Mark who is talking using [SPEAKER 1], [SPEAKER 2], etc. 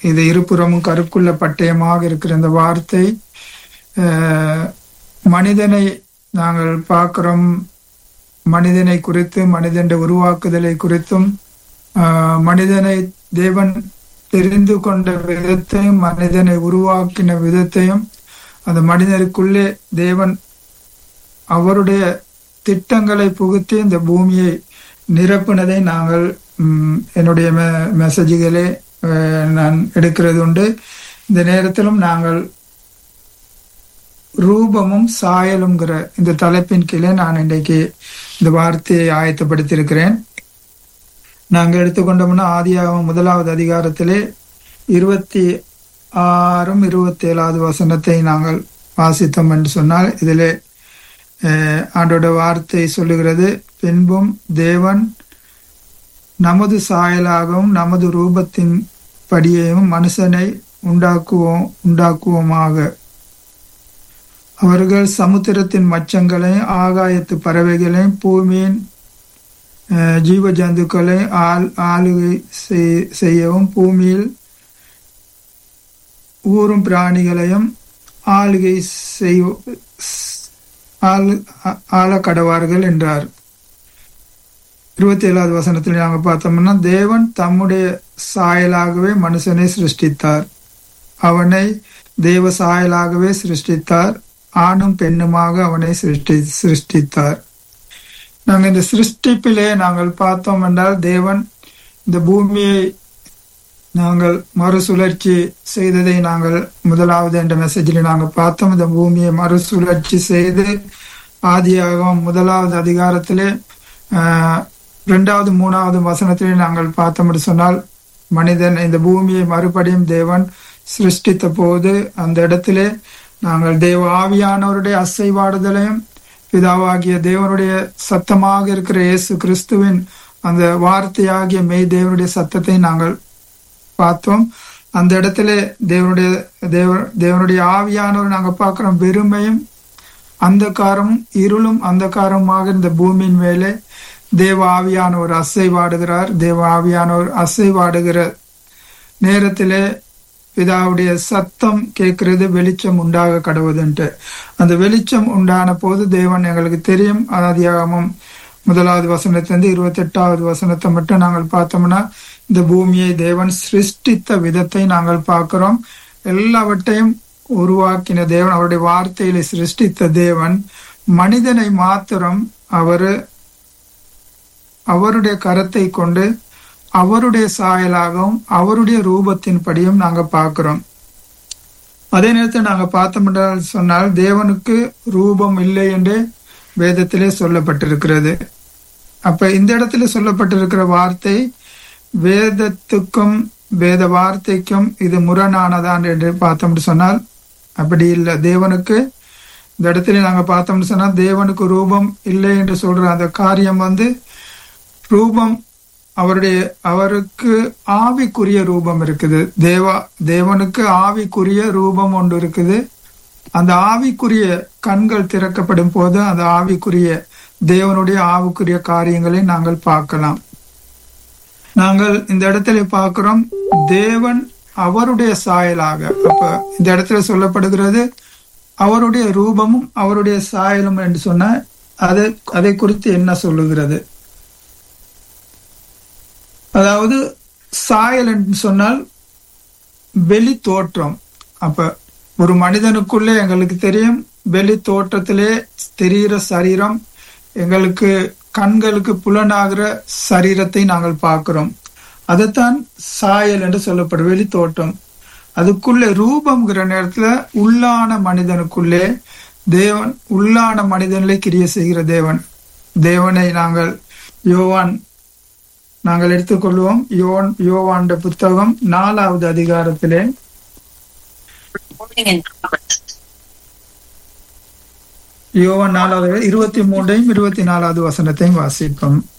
[SPEAKER 1] இது இருபுறமும் கருக்குள்ள பட்டயமாக இருக்கிற இந்த வார்த்தை அஹ், மனிதனை நாங்கள் பார்க்கிறோம் மனிதனை குறித்து மனிதன் உருவாக்குதலை குறித்தும் ஆஹ், மனிதனை தேவன் தெரிந்து கொண்ட விதத்தையும் மனிதனை உருவாக்கின விதத்தையும் அந்த மனிதனுக்குள்ளே தேவன் அவருடைய திட்டங்களை புகுத்தி இந்த பூமியை நிரப்பினதை நாங்கள் ம், என்னுடைய மெ- மெசேஜுகளே அஹ், நான் எடுக்கிறது உண்டு இந்த நேரத்திலும் நாங்கள் ரூபமும் சாயலும்ங்கிற இந்த தலைப்பின் கீழே நான் இன்றைக்கு இந்த வார்த்தையை ஆயத்தப்படுத்தியிருக்கிறேன் நாங்கள் எடுத்துக்கொண்டோம்னா ஆதியாகமம் முதலாவது அதிகாரத்திலே இருபத்தி ஆறும் இருபத்தி ஏழாவது வசனத்தை நாங்கள் வாசித்தோம் என்று சொன்னால் இதிலே அஹ், ஆண்டோட வார்த்தை சொல்லுகிறது பின்பும் தேவன் நமது சாயலாகவும் நமது ரூபத்தின் படியையும் மனுஷனை உண்டாக்குவோம் உண்டாக்குவோமாக அவர்கள் சமுத்திரத்தின் மச்சங்களையும் ஆகாயத்து பறவைகளையும் பூமியின் அஹ், ஜீவ ஜந்துக்களை ஆள் ஆளுகை செய்- செய்யவும் பூமியில் ஊரும் பிராணிகளையும் ஆளுகை செய் ஆளு ஆ- ஆள கடவார்கள் என்றார் இருபத்தி ஏழாவது வசனத்தில் நாங்க பார்த்தோம்னா தேவன் தம்முடைய சாயலாகவே மனுஷனை சிருஷ்டித்தார் அவனை தேவ சாயலாகவே சிருஷ்டித்தார் ஆணும் பெண்ணுமாக அவனை சிருஷ்டி சிருஷ்டித்தார் நாங்கள் இந்த சிருஷ்டிப்பிலே நாங்கள் பார்த்தோம் என்றால் தேவன் இந்த பூமியை நாங்கள் மறுசுழற்சி செய்ததை நாங்கள் முதலாவது என்ற மெசேஜில் நாங்கள் பார்த்தோம் இந்த பூமியை மறுசுழற்சி செய்து ஆதியாகவும் முதலாவது அதிகாரத்திலே ஆஹ், இரண்டாவது மூணாவது வசனத்திலே நாங்கள் பார்த்தோம் என்று சொன்னால் மனிதன் இந்த பூமியை மறுபடியும் தேவன் சிருஷ்டித்த போது அந்த இடத்திலே நாங்கள் தேவ ஆவியானவருடைய அசைவாடுதலையும் பிதாவாகிய தேவனுடைய சத்தமாக இருக்கிற இயேசு கிறிஸ்துவின் அந்த வார்த்தையாகிய மெய் தேவனுடைய சத்தத்தை நாங்கள் பார்த்தோம் அந்த இடத்துல தேவனுடைய தேவ தேவனுடைய ஆவியானவர் நாங்க பார்க்கிறோம் வெறுமையும் அந்தகாரமும் இருளும் அந்தகாரமாக இந்த பூமியின் மேலே தேவ ஆவியானவர் அசைவாடுகிறார் தேவ ஆவியானவர் அசைவாடுகிற நேரத்திலே பிதாவுடைய சத்தம் கேட்கிறது வெளிச்சம் உண்டாக கடவுதுன்ட்டு அந்த வெளிச்சம் உண்டான போது தேவன் எங்களுக்கு தெரியும் ஆதியாகமம் முதலாவது வசனத்திலிருந்து இருபத்தி எட்டாவது வசனத்தை மட்டும் நாங்கள் பார்த்தோம்னா இந்த பூமியை தேவன் சிருஷ்டித்த விதத்தை நாங்கள் பார்க்கிறோம் எல்லாவற்றையும் உருவாக்கின தேவன் அவருடைய வார்த்தையில சிருஷ்டித்த தேவன் மனிதனை மாத்திரம் அவரு அவருடைய கரத்தை கொண்டு அவருடைய சாயலாகவும் அவருடைய ரூபத்தின்படியும் நாங்க பார்க்கிறோம் அதே நேரத்தில் நாங்க பார்த்தோம் என்றால் சொன்னால் தேவனுக்கு ரூபம் இல்லை என்று வேதத்திலே சொல்லப்பட்டிருக்கிறது அப்ப இந்த இடத்துல சொல்லப்பட்டிருக்கிற வார்த்தை வேதத்துக்கும் வேத வார்த்தைக்கும் இது முரணானதான் என்று பார்த்தோம்னு சொன்னால் அப்படி இல்லை தேவனுக்கு இந்த இடத்துல நாங்க பார்த்தோம்னு சொன்னால் தேவனுக்கு ரூபம் இல்லை என்று சொல்ற அந்த காரியம் வந்து ரூபம் அவருடைய அவருக்கு ஆவிக்குரிய ரூபம் இருக்குது தேவா தேவனுக்கு ஆவிக்குரிய ரூபம் ஒன்று இருக்குது அந்த ஆவிக்குரிய கண்கள் திறக்கப்படும் போது அந்த ஆவிக்குரிய தேவனுடைய ஆவிக்குரிய காரியங்களை நாங்கள் பார்க்கலாம் நாங்கள் இந்த இடத்துல பார்க்கிறோம் தேவன் அவருடைய சாயலாக அப்ப இந்த இடத்துல சொல்லப்படுகிறது அவருடைய ரூபமும் அவருடைய சாயலும் என்று சொன்ன அதை அதை குறித்து என்ன சொல்லுகிறது அதாவது சாயல் என்று சொன்னால் வெளி தோற்றம் அப்ப ஒரு மனிதனுக்குள்ளே எங்களுக்கு தெரியும் வெளி தோற்றத்திலே தெரிகிற சரீரம் எங்களுக்கு கண்களுக்கு புலனாகிற சரீரத்தை நாங்கள் பார்க்கிறோம் அதைத்தான் சாயல் என்று சொல்லப்படும் வெளி தோற்றம் அதுக்குள்ளே ரூபம்ங்கிற நேரத்துல உள்ளான மனிதனுக்குள்ளே தேவன் உள்ளான மனிதனிலே கிரிய செய்கிற தேவன் தேவனை நாங்கள் யோவான் நாங்கள் எடுத்துக்கொள்வோம் யோன் யோவாண்ட புத்தகம் நாலாவது அதிகாரத்திலே
[SPEAKER 2] Recording in progress.
[SPEAKER 1] யோவான் நாலாவது இருபத்தி மூன்றையும் இருபத்தி நாலாவது வசனத்தையும் வாசிப்போம்